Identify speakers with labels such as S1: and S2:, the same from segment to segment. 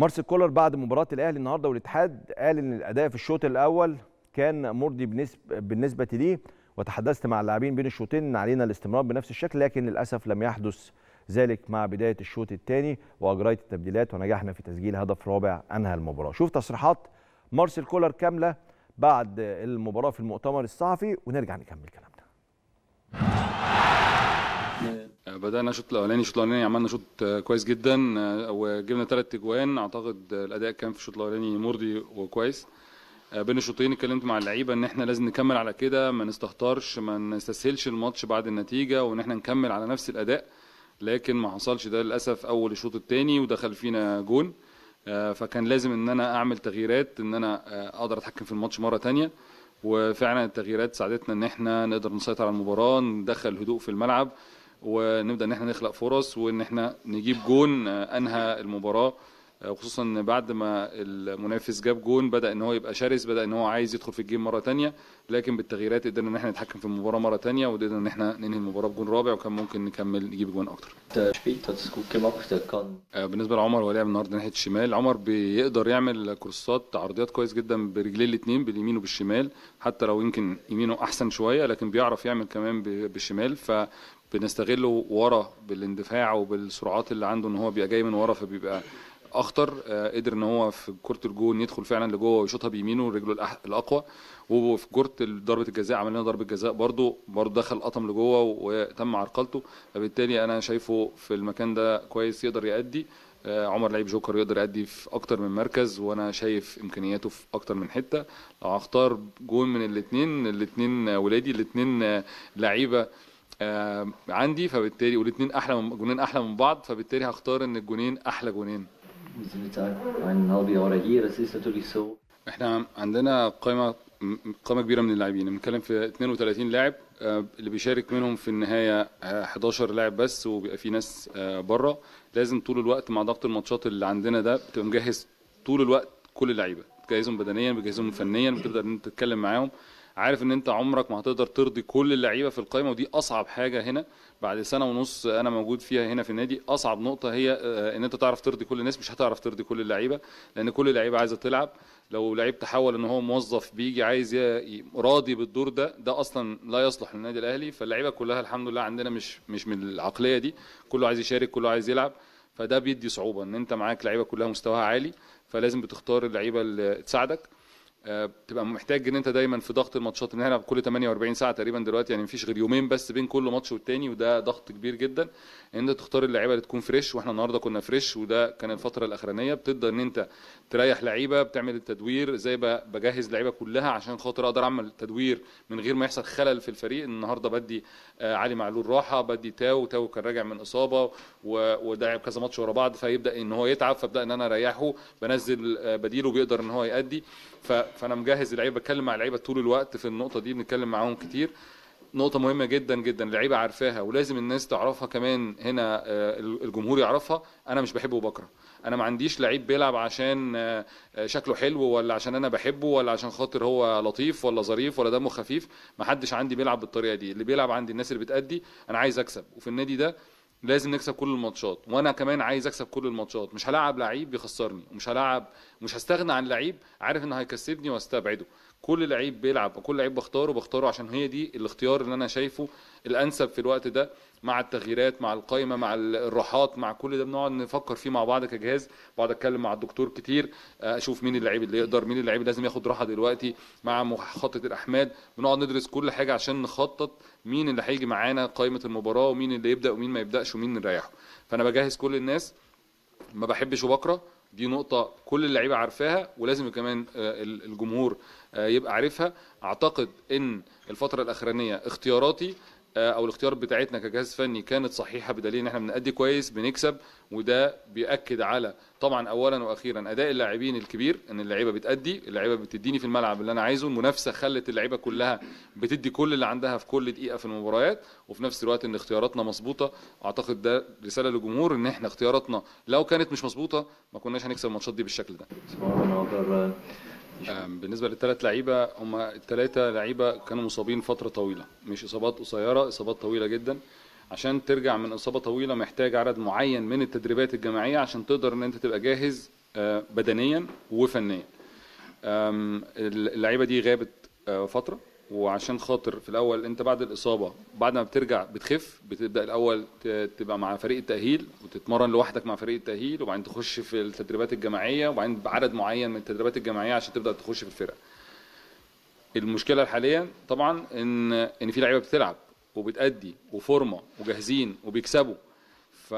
S1: مارسيل كولر بعد مباراه الاهلي النهارده والاتحاد قال ان الاداء في الشوط الاول كان مرضي بالنسبه بالنسبه ليه وتحدثت مع اللاعبين بين الشوطين ان علينا الاستمرار بنفس الشكل لكن للاسف لم يحدث ذلك مع بدايه الشوط الثاني واجريت التبديلات ونجحنا في تسجيل هدف رابع انهى المباراه شوف تصريحات مارسيل كولر كامله بعد المباراه في المؤتمر الصحفي ونرجع نكمل كلامنا
S2: بدأنا الشوط الأولاني الشوط الأولاني عملنا شوط كويس جدا وجبنا ثلاث أجوان أعتقد الأداء كان في الشوط الأولاني مرضي وكويس بين الشوطين اتكلمت مع اللعيبة إن إحنا لازم نكمل على كده ما نستهترش ما نستسهلش الماتش بعد النتيجة وإن إحنا نكمل على نفس الأداء لكن ما حصلش ده للأسف أول الشوط الثاني ودخل فينا جون فكان لازم إن أنا أعمل تغييرات إن أنا أقدر أتحكم في الماتش مرة تانية وفعلا التغييرات ساعدتنا ان احنا نقدر نسيطر على المباراه ندخل هدوء في الملعب ونبدا ان احنا نخلق فرص وان احنا نجيب جون انهى المباراه خصوصا ان بعد ما المنافس جاب جون بدا ان هو يبقى شرس بدا ان هو عايز يدخل في الجيم مره تانية لكن بالتغييرات قدرنا ان احنا نتحكم في المباراه مره تانية وقدرنا ان احنا ننهي المباراه بجون رابع وكان ممكن نكمل نجيب جون اكتر بالنسبه لعمر هو لعب النهارده ناحيه الشمال عمر بيقدر يعمل كروسات عرضيات كويس جدا برجليه الاثنين باليمين وبالشمال حتى لو يمكن يمينه احسن شويه لكن بيعرف يعمل كمان بالشمال ف بنستغله ورا بالاندفاع وبالسرعات اللي عنده ان هو بيبقى جاي من ورا فبيبقى اخطر آه قدر ان هو في كره الجون يدخل فعلا لجوه ويشوطها بيمينه رجله الاقوى وفي كره ضربه الجزاء عمل لنا ضربه جزاء برده برده دخل قطم لجوه وتم عرقلته فبالتالي انا شايفه في المكان ده كويس يقدر يأدي آه عمر لعيب جوكر يقدر يأدي في اكتر من مركز وانا شايف امكانياته في اكتر من حته لو هختار جون من الاثنين الاثنين ولادي الاثنين لعيبه آه عندي فبالتالي والاثنين احلى من جونين احلى من بعض فبالتالي هختار ان الجونين احلى جونين احنا عندنا قائمه قائمه كبيره من اللاعبين بنتكلم في 32 لاعب اللي بيشارك منهم في النهايه 11 لاعب بس وبيبقى في ناس بره لازم طول الوقت مع ضغط الماتشات اللي عندنا ده بتبقى مجهز طول الوقت كل اللعيبه بتجهزهم بدنيا بتجهزهم فنيا بتقدر ان انت تتكلم معاهم عارف ان انت عمرك ما هتقدر ترضي كل اللعيبه في القائمه ودي اصعب حاجه هنا بعد سنه ونص انا موجود فيها هنا في النادي اصعب نقطه هي ان انت تعرف ترضي كل الناس مش هتعرف ترضي كل اللعيبه لان كل اللعيبه عايزه تلعب لو لعيب تحول ان هو موظف بيجي عايز راضي بالدور ده ده اصلا لا يصلح للنادي الاهلي فاللعيبه كلها الحمد لله عندنا مش مش من العقليه دي كله عايز يشارك كله عايز يلعب فده بيدي صعوبه ان انت معاك لعيبه كلها مستواها عالي فلازم بتختار اللعيبه اللي تساعدك بتبقى محتاج ان انت دايما في ضغط الماتشات ان احنا كل 48 ساعه تقريبا دلوقتي يعني مفيش غير يومين بس بين كل ماتش والتاني وده ضغط كبير جدا ان انت تختار اللعيبه اللي تكون فريش واحنا النهارده كنا فريش وده كان الفتره الاخرانيه بتقدر ان انت تريح لعيبه بتعمل التدوير زي بجهز اللعيبه كلها عشان خاطر اقدر اعمل تدوير من غير ما يحصل خلل في الفريق النهارده بدي علي معلول راحه بدي تاو تاو كان راجع من اصابه ولعب كذا ماتش ورا بعض فيبدا ان هو يتعب فابدا ان انا اريحه بنزل بديله بيقدر ان هو يادي فانا مجهز اللعيبه بتكلم مع اللعيبه طول الوقت في النقطه دي بنتكلم معاهم كتير نقطه مهمه جدا جدا اللعيبه عارفاها ولازم الناس تعرفها كمان هنا الجمهور يعرفها انا مش بحبه بكره انا ما عنديش لعيب بيلعب عشان شكله حلو ولا عشان انا بحبه ولا عشان خاطر هو لطيف ولا ظريف ولا دمه خفيف ما حدش عندي بيلعب بالطريقه دي اللي بيلعب عندي الناس اللي بتأدي انا عايز اكسب وفي النادي ده لازم نكسب كل الماتشات وانا كمان عايز اكسب كل الماتشات مش هلاعب لعيب بيخسرني ومش هلاعب مش هستغنى عن لعيب عارف انه هيكسبني واستبعده كل لعيب بيلعب وكل لعيب بختاره بختاره عشان هي دي الاختيار اللي انا شايفه الانسب في الوقت ده مع التغييرات مع القائمه مع الراحات مع كل ده بنقعد نفكر فيه مع بعض كجهاز بقعد اتكلم مع الدكتور كتير اشوف مين اللعيب اللي يقدر مين اللعيب اللي لازم ياخد راحه دلوقتي مع مخطط الاحمال بنقعد ندرس كل حاجه عشان نخطط مين اللي هيجي معانا قائمه المباراه ومين اللي يبدا ومين ما يبداش ومين نريحه فانا بجهز كل الناس ما بحبش وبكره دي نقطة كل اللعيبة عارفاها ولازم كمان الجمهور يبقى عارفها اعتقد ان الفترة الاخرانية اختياراتي او الاختيار بتاعتنا كجهاز فني كانت صحيحه بدليل ان احنا بنأدي كويس بنكسب وده بيأكد على طبعا اولا واخيرا اداء اللاعبين الكبير ان اللعيبه بتأدي اللعيبه بتديني في الملعب اللي انا عايزه المنافسه خلت اللعيبه كلها بتدي كل اللي عندها في كل دقيقه في المباريات وفي نفس الوقت ان اختياراتنا مظبوطه اعتقد ده رساله للجمهور ان احنا اختياراتنا لو كانت مش مظبوطه ما كناش هنكسب الماتشات دي بالشكل ده بالنسبه للثلاث لعيبه هم الثلاثه لعيبه كانوا مصابين فتره طويله مش اصابات قصيره اصابات طويله جدا عشان ترجع من اصابه طويله محتاج عدد معين من التدريبات الجماعيه عشان تقدر ان انت تبقى جاهز آه، بدنيا وفنيا آم، اللعيبه دي غابت آه، فتره وعشان خاطر في الاول انت بعد الاصابه بعد ما بترجع بتخف بتبدا الاول ت- تبقى مع فريق التاهيل وتتمرن لوحدك مع فريق التاهيل وبعدين تخش في التدريبات الجماعيه وبعدين بعدد معين من التدريبات الجماعيه عشان تبدا تخش في الفرقه المشكله حاليا طبعا ان ان في لعيبه بتلعب وبتأدي وفورمه وجاهزين وبيكسبوا ف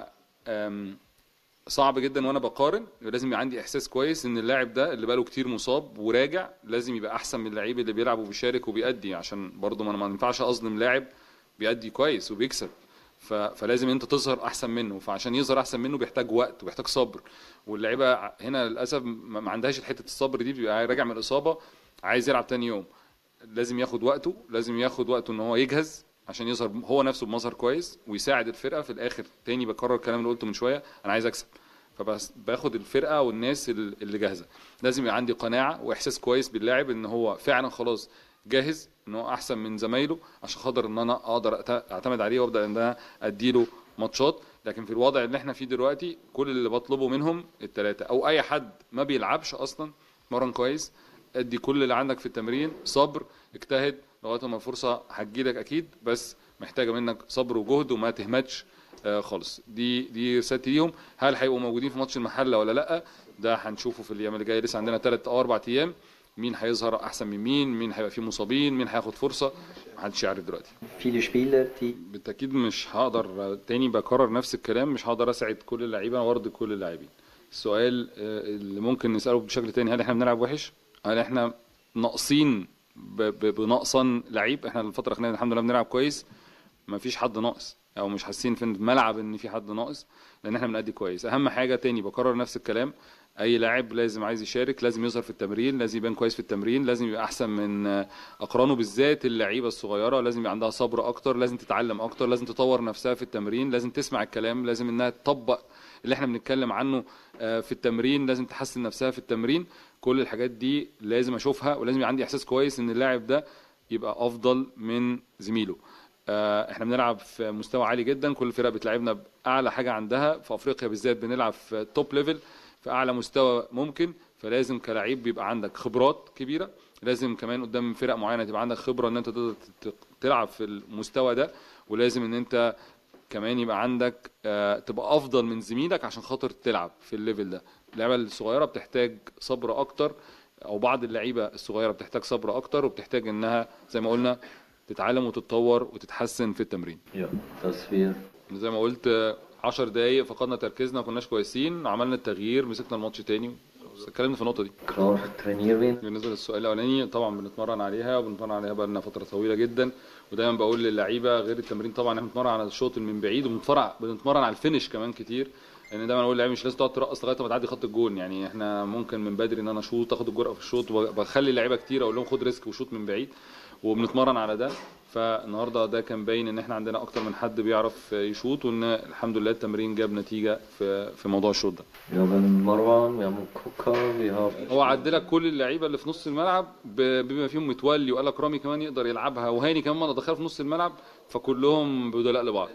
S2: أم، صعب جدا وانا بقارن لازم يبقى عندي احساس كويس ان اللاعب ده اللي بقاله كتير مصاب وراجع لازم يبقى احسن من اللعيب اللي بيلعب وبيشارك وبيأدي عشان برضه ما أنا ما ينفعش اظلم لاعب بيأدي كويس وبيكسب ف... فلازم انت تظهر احسن منه فعشان يظهر احسن منه بيحتاج وقت وبيحتاج صبر واللعيبه هنا للاسف ما ما عندهاش حته الصبر دي بيبقى راجع من الاصابه عايز يلعب تاني يوم لازم ياخد وقته لازم ياخد وقته ان هو يجهز عشان يظهر هو نفسه بمظهر كويس ويساعد الفرقه في الاخر تاني بكرر الكلام اللي قلته من شويه انا عايز اكسب فبس باخد الفرقه والناس ال- اللي جاهزه لازم يبقى عندي قناعه واحساس كويس باللاعب ان هو فعلا خلاص جاهز ان هو احسن من زمايله عشان خاطر ان انا اقدر أت- اعتمد عليه وابدا ان انا اديله ماتشات لكن في الوضع اللي احنا فيه دلوقتي كل اللي بطلبه منهم الثلاثه او اي حد ما بيلعبش اصلا مرن كويس ادي كل اللي عندك في التمرين صبر اجتهد لغايه ما الفرصه هتجيلك اكيد بس محتاجه منك صبر وجهد وما تهمتش آه، خالص دي دي رسالتي ليهم هل هيبقوا موجودين في ماتش المحله ولا لا ده هنشوفه في الايام اللي جايه لسه عندنا ثلاث او اربع ايام مين هيظهر احسن من مين مين هيبقى فيه مصابين مين هياخد فرصه محدش يعرف دلوقتي
S3: viele Spieler, die
S2: بالتاكيد مش هقدر تاني بكرر نفس الكلام مش هقدر اسعد كل اللعيبه وارضي كل اللاعبين السؤال آه، اللي ممكن نساله بشكل تاني هل احنا بنلعب وحش هل احنا ناقصين ب- ب- بنقصا لعيب احنا الفتره الاخيره الحمد لله بنلعب كويس ما فيش حد ناقص او مش حاسين في الملعب ان في حد ناقص لان احنا بنأدي كويس اهم حاجه تاني بكرر نفس الكلام اي لاعب لازم عايز يشارك لازم يظهر في التمرين لازم يبان كويس في التمرين لازم يبقى احسن من آه، اقرانه بالذات اللعيبه الصغيره لازم يبقى عندها صبر اكتر لازم تتعلم اكتر لازم تطور نفسها في التمرين لازم تسمع الكلام لازم انها تطبق اللي احنا بنتكلم عنه آه، في التمرين لازم تحسن نفسها في التمرين كل الحاجات دي لازم اشوفها ولازم يبقى عندي احساس كويس ان اللاعب ده يبقى افضل من زميله آه، احنا بنلعب في مستوى عالي جدا كل الفرق بتلعبنا باعلى حاجه عندها في افريقيا بالذات بنلعب في توب ليفل في اعلى مستوى ممكن فلازم كلاعب بيبقى عندك خبرات كبيره لازم كمان قدام فرق معينه تبقى عندك خبره ان انت تقدر ت- تلعب في المستوى ده ولازم ان انت كمان يبقى عندك آه، تبقى افضل من زميلك عشان خاطر تلعب في الليفل ده اللعبه الصغيره بتحتاج صبر اكتر او بعض اللعيبه الصغيره بتحتاج صبر اكتر وبتحتاج انها زي ما قلنا تتعلم وتتطور وتتحسن في التمرين
S3: ja, dass wir
S2: زي ما قلت آه، 10 دقايق فقدنا تركيزنا ما كناش كويسين عملنا التغيير مسكنا الماتش تاني بس اتكلمنا في النقطه دي
S3: klar trainieren wir.
S2: بالنسبه للسؤال الاولاني طبعا بنتمرن عليها وبنتمرن عليها بقالنا فتره طويله جدا ودايما بقول للعيبه غير التمرين طبعا احنا بنتمرن على الشوط من بعيد وبنتمرن بنتمرن على الفينش كمان كتير لان دايما اقول للعيبه مش لازم تقعد ترقص لغايه ما تعدي خط الجون يعني احنا ممكن من بدري ان انا اشوط اخد الجرأه في الشوط وبخلي اللعيبه كتير اقول لهم خد ريسك وشوط من بعيد وبنتمرن على ده فالنهارده ده كان باين ان احنا عندنا اكتر من حد بيعرف يشوط وان الحمد لله التمرين جاب نتيجه في في موضوع الشوط ده
S3: Wir haben Marwan, wir haben Kuka, wir haben
S2: هو عدلك كل اللعيبه اللي في نص الملعب ب- بما فيهم متولي وقال لك رامي كمان يقدر يلعبها وهاني كمان ما دخل في نص الملعب فكلهم بدلاء لبعض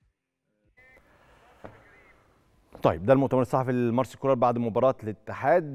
S1: طيب ده المؤتمر الصحفي لمارسيل كولر بعد مباراه الاتحاد